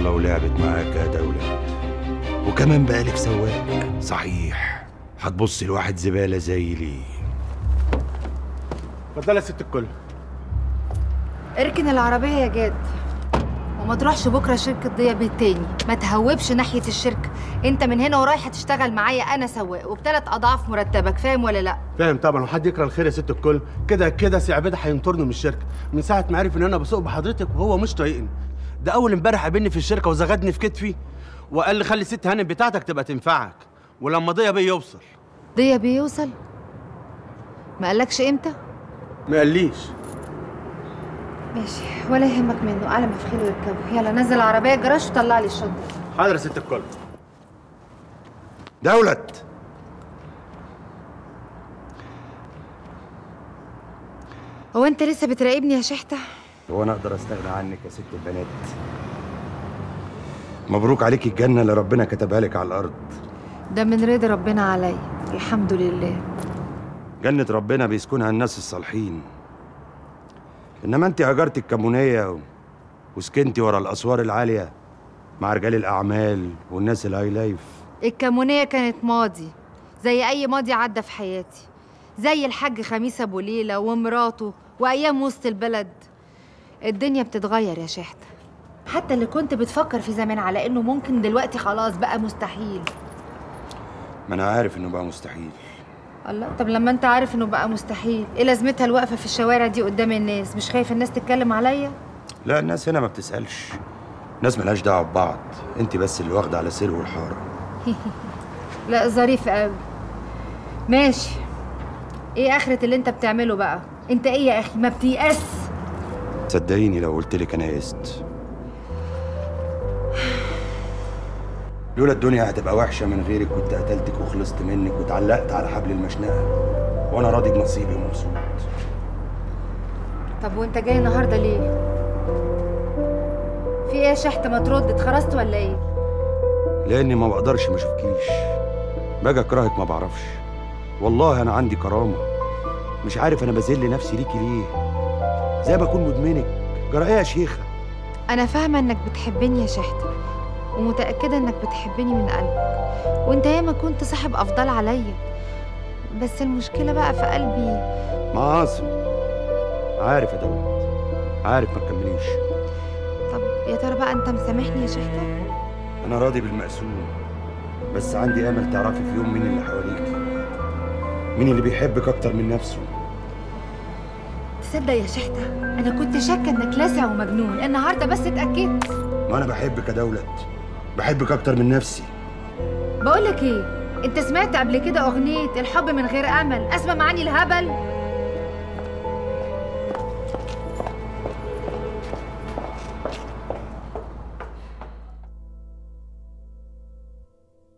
الله ولعبت معاك يا دولة وكمان بقالك سواق صحيح هتبص لواحد زبالة زي ليه اتفضل يا ست الكل اركن العربية يا جاد وما تروحش بكرة شركة ضيا بيت تاني ما تهوبش ناحية الشركة انت من هنا ورايح هتشتغل معايا انا سواق وبثلاث اضعاف مرتبك فاهم ولا لا فاهم طبعا وحد يكره الخير يا ست الكل كده كده سي عبيد هينطرني من الشركه من ساعه ما عرف ان انا بسوق بحضرتك وهو مش طايقني ده اول امبارح قابلني في الشركه وزغدني في كتفي وقال لي خلي الست هانم بتاعتك تبقى تنفعك ولما ضيا بيه يوصل ضيا بيوصل ما قالكش امتى ما قاليش ماشي ولا يهمك منه على ما في خيله يركبه يلا نزل العربية الجراج وطلع لي الشنطة حاضر يا ست الكل دولت هو انت لسه بتراقبني يا شحتة هو انا اقدر استغنى عنك يا ست البنات مبروك عليك الجنة اللي ربنا كتبها لك على الأرض ده من رضا ربنا عليا الحمد لله جنة ربنا بيسكنها الناس الصالحين إنما أنت هجرتي الكمونية و... وسكنتي ورا الأسوار العالية مع رجال الأعمال والناس الهاي لايف الكمونية كانت ماضي زي أي ماضي عدى في حياتي زي الحاج خميس أبو ليلى ومراته وأيام وسط البلد الدنيا بتتغير يا شحتة حتى اللي كنت بتفكر في زمان على إنه ممكن دلوقتي خلاص بقى مستحيل ما أنا عارف إنه بقى مستحيل الله طب لما انت عارف انه بقى مستحيل ايه لازمتها الوقفه في الشوارع دي قدام الناس مش خايف الناس تتكلم عليا لا الناس هنا ما بتسألش الناس ملهاش دعوة ببعض أنت بس اللي واخدة على سر والحارة لا ظريف قوي ماشي ايه اخرة اللي انت بتعمله بقى انت ايه يا اخي ما بتيأس صدقيني لو قلت لك أنا يئست لولا الدنيا هتبقى وحشة من غيرك كنت قتلتك وخلصت منك واتعلقت على حبل المشنقة وأنا راضي بنصيبي ومبسوط طب وانت جاي النهارده ليه في ايه يا شحت ما ترد اتخرست ولا ايه لاني ما بقدرش ما اشوفكيش باجي اكرهك ما بعرفش والله انا عندي كرامه مش عارف انا بذل نفسي ليكي ليه زي ما اكون مدمنك جرى ايه يا شيخه انا فاهمه انك بتحبني يا شحت ومتاكده انك بتحبني من قلبك وانت ياما كنت صاحب افضل عليا بس المشكله بقى في قلبي معاصم عارف يا دولت عارف ما تكمليش طب يا ترى بقى انت مسامحني يا شحتة انا راضي بالمقسوم بس عندي امل تعرفي في يوم مين اللي حواليكي مين اللي بيحبك اكتر من نفسه تصدق يا شحتة انا كنت شاكه انك لاسع ومجنون النهارده بس اتاكدت ما انا بحبك يا دولت بحبك اكتر من نفسي بقولك ايه انت سمعت قبل كده اغنيه الحب من غير امل اسمع معاني الهبل